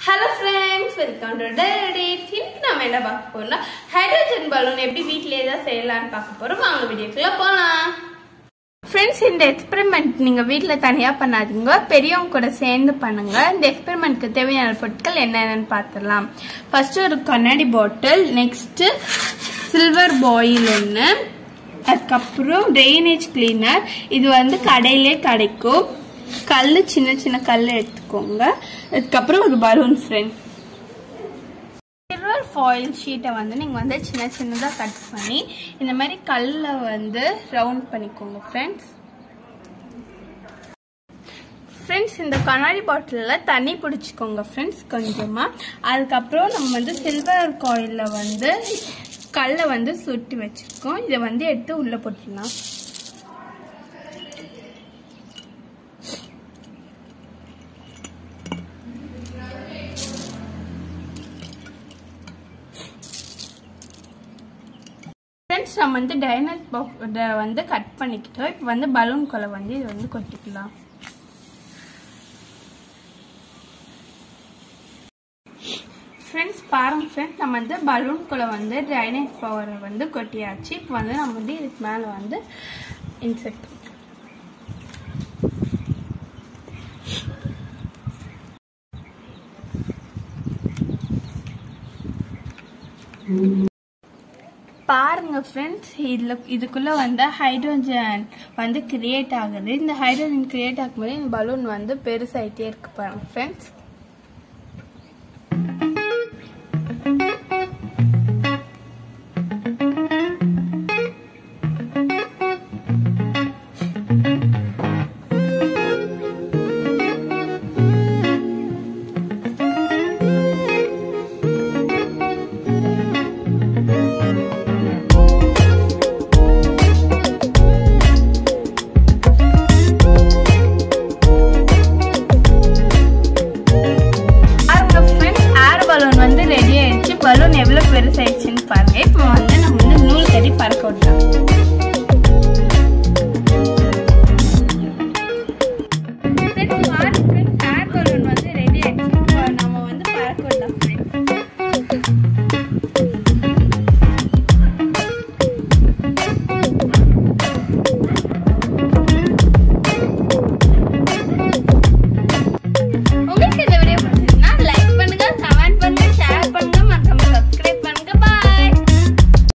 hello friends welcome to date இன்னைக்கு நம்ம என்ன பார்க்க போறோம்னா ஹைட்ரஜன் பலூன் எப்படி வீட்டிலேயே தான் செய்யலாம்னு பார்க்க போறோம் வாங்க வீடியோக்குள்ள போலாம் ஃப்ரெண்ட்ஸ் இந்த எக்ஸ்பெரிமெண்ட் நீங்கள் வீட்டில் தனியாக பண்ணாதீங்க பெரியவங்க கூட சேர்ந்து பண்ணுங்க இந்த எக்ஸ்பெரிமெண்ட்க்கு தேவையான பொருட்கள் என்னென்னு பார்த்துடலாம் ஃபர்ஸ்ட் ஒரு கண்ணாடி பாட்டில் நெக்ஸ்ட்டு சில்வர் பாயில் ஒன்று அதுக்கப்புறம் ட்ரைனேஜ் கிளீனர் இது வந்து கடையிலே கிடைக்கும் கல் சின்ன சின்ன கல் எடுத்துக்கோங்க அதுக்கப்புறம் ஒரு பலூன் ஃப்ரெண்ட் சில்வர் ஃபாயில் ஷீட்டை வந்து நீங்கள் வந்து சின்ன சின்னதாக கட் பண்ணி இந்த மாதிரி கல்லில் வந்து ரவுண்ட் பண்ணிக்கோங்க ஃப்ரெண்ட்ஸ் ஃப்ரெண்ட்ஸ் இந்த கண்ணாடி பாட்டிலில் தண்ணி பிடிச்சிக்கோங்க ஃப்ரெண்ட்ஸ் கொஞ்சமாக அதுக்கப்புறம் நம்ம வந்து சில்வர் காயிலில் வந்து கல்லை வந்து சுட்டி வச்சுருக்கோம் இதை வந்து எடுத்து உள்ளே போட்டுடலாம் ஃப்ரெண்ட்ஸ் நம்ம வந்து டைனஸ் பாக்ஸ் வந்து கட் பண்ணிக்கிட்டோம் இப்போ வந்து பலூன் கொலை வந்து இது வந்து கொட்டிக்கலாம் ஃப்ரெண்ட்ஸ் பாருங்க ஃப்ரெண்ட்ஸ் நம்ம வந்து பலூன் கொலை வந்து ட்ரைனேஜ் பவரை வந்து கொட்டியாச்சு இப்போ வந்து நம்ம வந்து இதுக்கு மேலே வந்து இன்செர்ட் பாருங்க ஃப்ரெண்ட்ஸ் இதில் இதுக்குள்ளே வந்து ஹைட்ரோஜன் வந்து கிரியேட் ஆகுது இந்த ஹைட்ரோஜன் கிரியேட் ஆகும்போது இந்த பலூன் வந்து பெருசாகிட்டே இருக்கு பாருங்க ஃப்ரெண்ட்ஸ்